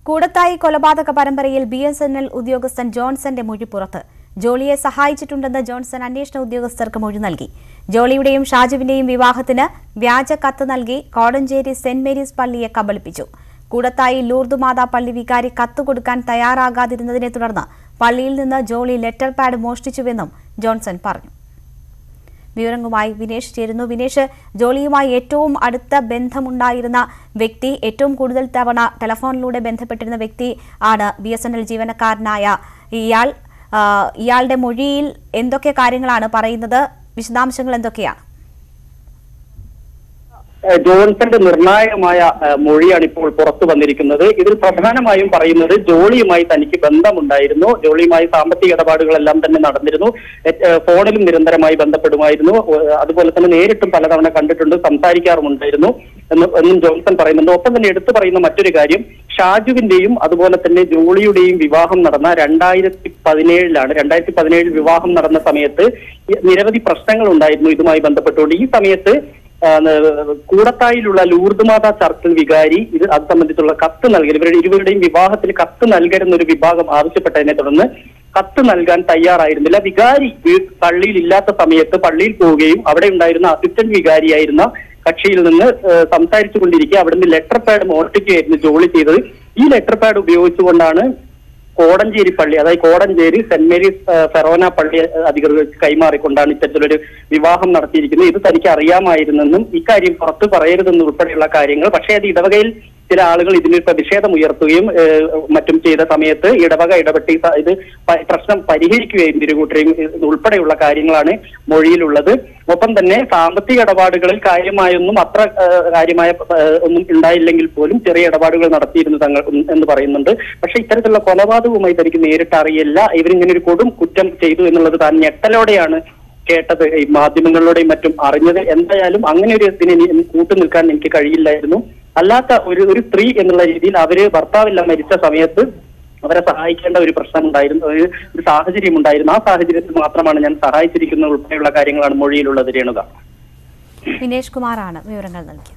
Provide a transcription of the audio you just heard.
കൂടത്തായി കൊലപാതക പരമ്പരയിൽ B S N L ഉദ്യോഗസ്ഥൻ ജോൺസന്റെ മൊഴി പുറത്ത് ജോളിയെ സഹായിച്ചിട്ടുണ്ടെന്ന് ജോൺസൺ അന്വേഷണ ഉദ്യോഗസ്ഥർക്ക് മൊഴി നൽകി ജോളിയുടെയും ഷാജുവിന്റെയും വിവാഹത്തിന് വ്യാജ കത്ത് നൽകി കോടഞ്ചേരി സെന്റ് മേരീസ് പള്ളിയെ കബളിപ്പിച്ചു കൂടത്തായി ലൂർദ് മാതാ പള്ളി വികാരി കത്ത് കൊടുക്കാൻ തയ്യാറാകാതിരുന്നതിനെ തുടർന്ന് പള്ളിയിൽ നിന്ന് ജോളി ലെറ്റർ പാഡ് മോഷ്ടിച്ചുവെന്നും ജോൺസൺ പറഞ്ഞു വിവരങ്ങളുമായി വിനേഷ് ചേരുന്നു വിനേഷ് ജോളിയുമായി ഏറ്റവും അടുത്ത ബന്ധമുണ്ടായിരുന്ന വ്യക്തി ഏറ്റവും കൂടുതൽ തവണ ടെലഫോണിലൂടെ ബന്ധപ്പെട്ടിരുന്ന വ്യക്തി ആണ് ബി എസ് എൻ എൽ ജീവനക്കാരനായ ഇയാൾ ആ, ഇയാളുടെ മൊഴിയിൽ എന്തൊക്കെ കാര്യങ്ങളാണ് പറയുന്നത് വിശദാംശങ്ങൾ എന്തൊക്കെയാണ് ഏഹ് ജോൺസന്റെ നിർണായകമായ ഏഹ് മൊഴിയാണ് ഇപ്പോൾ പുറത്തു വന്നിരിക്കുന്നത് ഇതിൽ പ്രധാനമായും പറയുന്നത് ജോളിയുമായി തനിക്ക് ബന്ധമുണ്ടായിരുന്നു ജോളിയുമായി സാമ്പത്തിക ഇടപാടുകളെല്ലാം തന്നെ നടന്നിരുന്നു ഏഹ് ഏഹ് ഫോണിലും നിരന്തരമായി ബന്ധപ്പെടുമായിരുന്നു ഏഹ് അതുപോലെ തന്നെ നേരിട്ടും പലതവണ കണ്ടിട്ടുണ്ട് സംസാരിക്കാറുമുണ്ടായിരുന്നു എന്ന് എന്നും ജോൺസൺ പറയുന്നുണ്ട് ഒപ്പം തന്നെ എടുത്തു പറയുന്ന മറ്റൊരു കാര്യം ഷാജുവിന്റെയും അതുപോലെ തന്നെ ജോളിയുടെയും വിവാഹം നടന്ന രണ്ടായിരത്തി പതിനേഴിലാണ് രണ്ടായിരത്തി പതിനേഴിൽ വിവാഹം നടന്ന സമയത്ത് ഈ നിരവധി പ്രശ്നങ്ങൾ ഉണ്ടായിരുന്നു ഇതുമായി ബന്ധപ്പെട്ടുകൊണ്ട് ഈ സമയത്ത് ആ, ന- കൂടത്തായിലുള്ള ലൂർദ് മാതാ ചർച്ചിൽ വികാരി ഇത് അത് സംബന്ധിച്ചുള്ള കത്ത് നൽകി ഇവരുടെ ഇരുവരുടെയും വിവാഹത്തിന് കത്ത് നൽകരുന്ന ഒരു വിഭാഗം ആവശ്യപ്പെട്ടതിനെ തുടർന്ന് കത്ത് നൽകാൻ തയ്യാറായിരുന്നില്ല വികാരി വീ- പള്ളിയിൽ ഇല്ലാത്ത സമയത്ത് പള്ളിയിൽ പോവുകയും അവിടെ ഉണ്ടായിരുന്ന അസിസ്റ്റന്റ് വികാരിയായിരുന്ന കക്ഷിയിൽ നിന്ന് ഏഹ്, സംസാരിച്ചു കൊണ്ടിരിക്കുക അവിടുന്ന് ലെറ്റർ പാഡ് മോഷ്ടിക്കുകയായിരുന്നു ജോലി ചെയ്തത് ഈ ലെറ്റർ പാഡ് ഉപയോഗിച്ചുകൊണ്ടാണ് കോടഞ്ചേരി പള്ളി അതായത് കോടഞ്ചേരി സെന്റ് മേരീസ് ഏഹ്, ഫെറോന പള്ളി ഏഹ്, അധികൃതർക്ക് കൈമാറിക്കൊണ്ടാണ് ഇത്തരത്തിലൊരു വിവാഹം നടത്തിയിരിക്കുന്നത് ഇത് തനിക്ക് അറിയാമായിരുന്നെന്നും ഇക്കാര്യം പുറത്തു പറയരുതെന്നും ഉൾപ്പെടെയുള്ള കാര്യങ്ങൾ പക്ഷേ അത് ഇടവകയിൽ ചില ആളുകൾ ഇതിന് പ്രതിഷേധം ഉയർത്തുകയും ഏഹ്, മറ്റും ചെയ്ത സമയത്ത് ഇടവക ഇടപെട്ട് ഈ സ- ഇത് പ- പ്രശ്നം പരിഹരിക്കുകയും ഇരുകൂട്ടരെയും ഇത് ഉൾപ്പെടെയുള്ള കാര്യങ്ങളാണ് മൊഴിയിലുള്ളത് ഒപ്പം തന്നെ സാമ്പത്തിക ഇടപാടുകളിൽ കാര്യമായൊന്നും അത്ര ഏഹ്, കാര്യമായ ഏഹ്, ഒന്നും ഉണ്ടായില്ലെങ്കിൽ പോലും ചെറിയ ഇടപാടുകൾ നടത്തിയിരുന്നു തങ്ങൾ എന്ന് പറയുന്നുണ്ട് പക്ഷേ ഇത്തരത്തിലുള്ള കൊലപാതകവുമായി തനിക്ക് നേരിട്ട് അറിയില്ല ഇവരിങ്ങനെ ഒരു കൊടും കുറ്റം ചെയ്തു എന്നുള്ളത് താൻ ഞെട്ടലോടെയാണ് കേട്ടത് ഈ മാധ്യമങ്ങളിലൂടെയും മറ്റും അറിഞ്ഞത് എന്തായാലും അങ്ങനെ ഒരു ഇതിന് ഇനി കൂട്ടു നിൽക്കാൻ എനിക്ക് കഴിയില്ലായിരുന്നു അല്ലാത്ത ഒരു ഒരു സ്ത്രീ എന്നുള്ള രീതിയിൽ അവര് ഭർത്താവില്ല മരിച്ച സമയത്ത് അവരെ സഹായിക്കേണ്ട ഒരു പ്രശ്നം ഉണ്ടായിരുന്നു ഒരു ഒരു സാഹചര്യം ഉണ്ടായിരുന്നു ആ സാഹചര്യത്തിൽ മാത്രമാണ് ഞാൻ സഹായിച്ചിരിക്കുന്നത് ഉൾപ്പെടെയുള്ള കാര്യങ്ങളാണ് മൊഴിയിലുള്ളത് രേണുക വിനേഷ് കുമാറാണ് വിവരങ്ങൾ നൽകിയത്